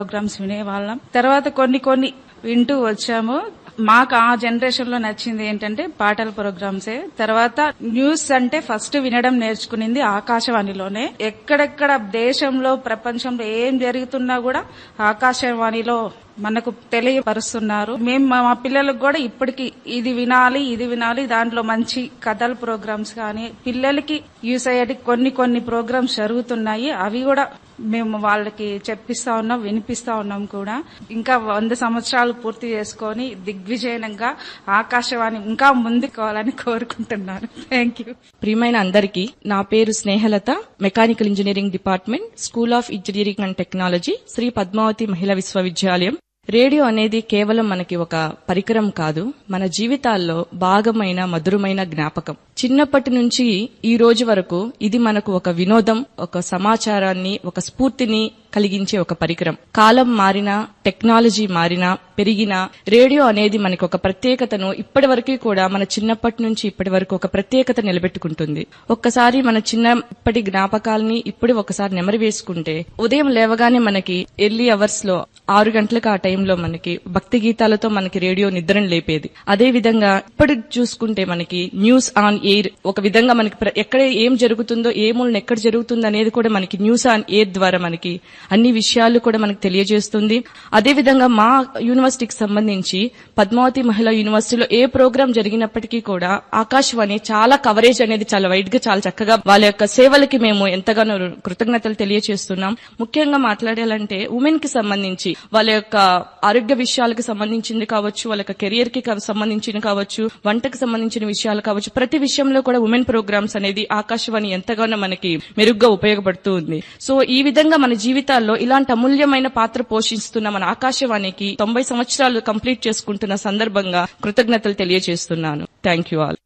programmes వినేవాళ్ళం తర్వాత కొన్ని కొన్ని వింటూ వచ్చాము మాకు ఆ జనరేషన్ లో నచ్చింది ఏంటంటే పాటల ప్రోగ్రామ్సే తర్వాత న్యూస్ అంటే ఫస్ట్ వినడం నేర్చుకునింది ఆకాశవాణిలోనే ఎక్కడెక్కడ దేశంలో ప్రపంచంలో ఏం జరుగుతున్నా కూడా ఆకాశవాణిలో మనకు తెలియపరుస్తున్నారు మేము మా మా పిల్లలకు కూడా ఇప్పటికి ఇది వినాలి ఇది వినాలి దాంట్లో మంచి కథల ప్రోగ్రామ్స్ కానీ పిల్లలకి యూస్ అయ్యేటి కొన్ని కొన్ని ప్రోగ్రామ్స్ జరుగుతున్నాయి అవి కూడా మేము వాళ్ళకి చెప్పిస్తా ఉన్నాం వినిపిస్తా ఉన్నాం కూడా ఇంకా వంద సంవత్సరాలు పూర్తి చేసుకొని దిగ్విజయంగా ఆకాశవాణి ఇంకా ముందుకోవాలని కోరుకుంటున్నాను థ్యాంక్ యూ ప్రియమైన అందరికీ నా పేరు Snehalatha mechanical engineering department school of engineering and technology Sri Padmavathi Mahila Vishwavidyalayam radio అనేది కేవలం మనకి ఒక పరికరం కాదు మన జీవితాల్లో భాగమైన మధురమైన జ్ఞాపకం చిన్నప్పటి నుంచి ఈ రోజు వరకు ఇది మనకు ఒక వినోదం ఒక సమాచారాన్ని ఒక స్ఫూర్తిని కలిగించే ఒక పరికరం కాలం మారినా టెక్నాలజీ మారినా పెరిగినా రేడియో అనేది మనకి ఒక ప్రత్యేకతను ఇప్పటి వరకు కూడా మన చిన్నప్పటి నుంచి ఇప్పటి వరకు ఒక ప్రత్యేకత నిలబెట్టుకుంటుంది ఒక్కసారి మన చిన్న ఇప్పటి జ్ఞాపకాలని ఇప్పుడు ఒకసారి నెమరు వేసుకుంటే ఉదయం లేవగానే మనకి ఎర్లీ అవర్స్ లో ఆరు గంటలకు ఆ టైంలో మనకి భక్తి గీతాలతో మనకి రేడియో నిద్రను లేపేది అదే విధంగా ఇప్పుడు చూసుకుంటే మనకి న్యూస్ ఆన్ ఎయిర్ ఒక విధంగా మనకి ప్ర- ఎక్కడ ఏం జరుగుతుందో ఏ మూలన ఎక్కడ జరుగుతుందో అనేది కూడా మనకి న్యూస్ ఆన్ ఎయిర్ ద్వారా మనకి అన్ని విషయాలు కూడా మనకి తెలియజేస్తుంది అదే విధంగా మా యూనివర్సిటీకి సంబంధించి పద్మావతి మహిళా యూనివర్సిటీలో ఏ ప్రోగ్రాం జరిగినప్పటికీ కూడా ఆకాశవాణి చాలా కవరేజ్ అనేది చాలా వైడ్ గా చాలా చక్కగా వాళ్ళ యొక్క సేవలకి మేము ఎంతగానో కృతజ్ఞతలు తెలియజేస్తున్నాం ముఖ్యంగా మాట్లాడాలంటే ఉమెన్ కి సంబంధించి వాళ్ళ యొక్క ఆరోగ్య విషయాలకు సంబంధించింది కావచ్చు వాళ్ళ యొక్క కెరియర్ కి కా- సంబంధించిన కావచ్చు వంటకు సంబంధించిన విషయాలు కావచ్చు ప్రతి విషయంలో కూడా ఉమెన్ ప్రోగ్రామ్స్ అనేది ఆకాశవాణి ఎంతగానో మనకి మెరుగ్గా ఉపయోగపడుతూ ఉంది సో ఈ విధంగా మన జీవితాల్లో ఇలాంటి అమూల్యమైన పాత్ర పోషిస్తున్న మన ఆకాశవాణికి తొంభై సంవత్సరాలు కంప్లీట్ చేసుకుంటున్న సందర్భంగా కృతజ్ఞతలు తెలియజేస్తున్నాను థ్యాంక్ యూ ఆల్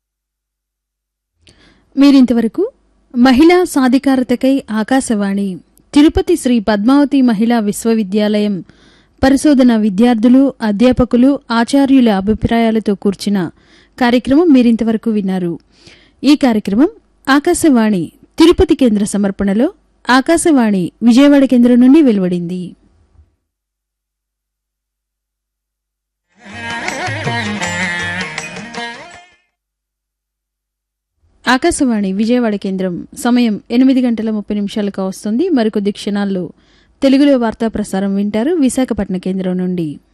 మీరింతవరకు మహిళా సాధికారతకై ఆకాశవాణి తిరుపతి శ్రీ పద్మావతి మహిళా విశ్వవిద్యాలయం పరిశోధన విద్యార్థులు అధ్యాపకులు ఆచార్యుల అభిప్రాయాలతో కూర్చిన కార్యక్రమం మీరింతవరకు విన్నారు ఈ కార్యక్రమం ఆకాశవాణి తిరుపతి కేంద్ర సమర్పణలో ఆకాశవాణి విజయవాడ కేంద్రం నుండి వెలువడింది ఆకాశవాణి విజయవాడ కేంద్రం సమయం ఎనిమిది గంటల ముప్పై నిమిషాలకు వస్తుంది మరికొద్ది క్షణాల్లో తెలుగులో వార్తా ప్రసారం వింటారు విశాఖపట్నం కేంద్రం నుండి